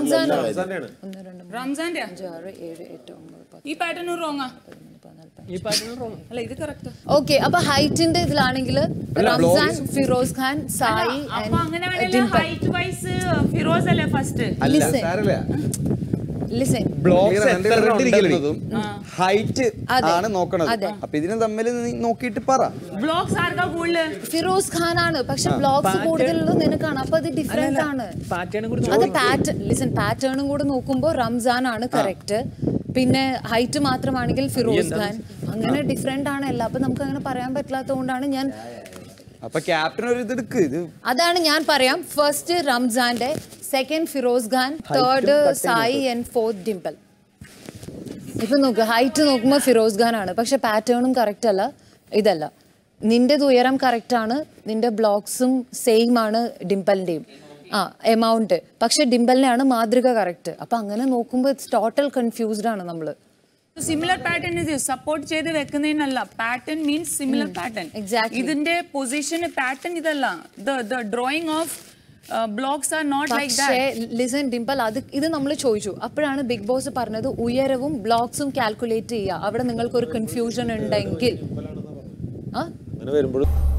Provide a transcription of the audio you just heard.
റംസാൻ റംസാന്റെയാണ്. ഒന്ന് രണ്ട് മൂന്ന് റംസാന്റെ അഞ്ച് ആറ് ഏഴ് എട്ട് ഒമ്പത് പത്ത് ഈ പാറ്റേൺ റോങ്ങാ പതിനൊന്ന് പതിനാല് പതിനഞ്ച് ഈ പാറ്റേൺ റോങ് അല്ല ഇത് കറക്റ്റ് ഓക്കെ അപ്പൊ ഹൈറ്റിന്റെ ഇതിലാണെങ്കിൽ റംസാൻ ഫിറോസ് ഖാൻ സായി അപ്പൊ അങ്ങനെ വേണമല്ലോ ഹൈറ്റ് വൈസ് ഫിറോസ് അല്ലേ ഫസ്റ്റ് അല്ല Listen. സാരല്ല ലിസൺ ബ്ലോക്സ് Clear എത്ര രണ്ട് ഉണ്ടെന്നതും ഹൈറ്റ് അതെ. ആണ് നോക്കണത് അതെ. അപ്പൊ ഇതിന് തമ്മിൽ നീ നോക്കിയിട്ട് പറ ബ്ലോക്സ് ആർക്കാ കൂടുതൽ ഫിറോസ് ഖാൻ ആണ് പക്ഷെ ബ്ലോക്സ് കൂടുതലുള്ളത് നിനക്കാണ് അപ്പൊ അത് ഡിഫറെന്റ് ആണ് പാറ്റേൺ കൂടി അത് പാറ്റേൺ ലിസൺ പാറ്റേണും കൂടെ നോക്കുമ്പോൾ റംസാൻ ആണ് കറക്റ്റ് പിന്നെ ഹൈറ്റ് മാത്രമാണെങ്കിൽ ഫിറോസ് ഖാൻ അങ്ങനെ ഡിഫറെന്റ് ആണ് എല്ലാം അപ്പൊ നമുക്ക് അങ്ങനെ പറയാൻ പറ്റാത്തതുകൊണ്ടാണ് ഞാൻ അപ്പൊ ക്യാപ്റ്റൻ ഒരു ഇത് എടുക്ക് ഇത് അതാണ് ഞാൻ പറയാം ഫസ്റ്റ് റംസാന്റെ second Firoz Khan third Sai and fourth Dimple ഇപ്പൊ നോക്ക് ഹൈറ്റ് നോക്കുമ്പോൾ ഫിറോസ് ഖാൻ ആണ് പക്ഷെ പാറ്റേണും കറക്റ്റ് അല്ല ഇതല്ല നിന്റെ ഉയരം കറക്റ്റ് ആണ് നിന്റെ ബ്ലോക്സും സെയിം ആണ് ഡിംപിളിന്റെയും ആ എമൗണ്ട് പക്ഷെ ഡിംപിളിനെയാണ് മാതൃക കറക്റ്റ് അപ്പൊ അങ്ങനെ നോക്കുമ്പോൾ ഇറ്റ്സ് ടോട്ടൽ കൺഫ്യൂസ്ഡ് ആണ് നമ്മള് സിമിലർ പാറ്റേൺ ഇത് സപ്പോർട്ട് ചെയ്ത് വെക്കുന്നതിനല്ല pattern means similar pattern exactly. ഇതിന്റെ പൊസിഷൻ പാറ്റേൺ ഇതല്ല the drawing of blocks are not like പക്ഷേ ദാറ്റ് ലിസൺ ഡിംപിൾ അത് ഇത് നമ്മൾ ചോദിച്ചു അപ്പോഴാണ് ബിഗ് ബോസ് പറഞ്ഞത് ഉയരവും ബ്ലോക്സും കാൽക്കുലേറ്റ് ചെയ്യുക അവിടെ നിങ്ങൾക്ക് ഒരു കൺഫ്യൂഷൻ ഉണ്ടെങ്കിൽ ആ അങ്ങനെ വരുമ്പോഴും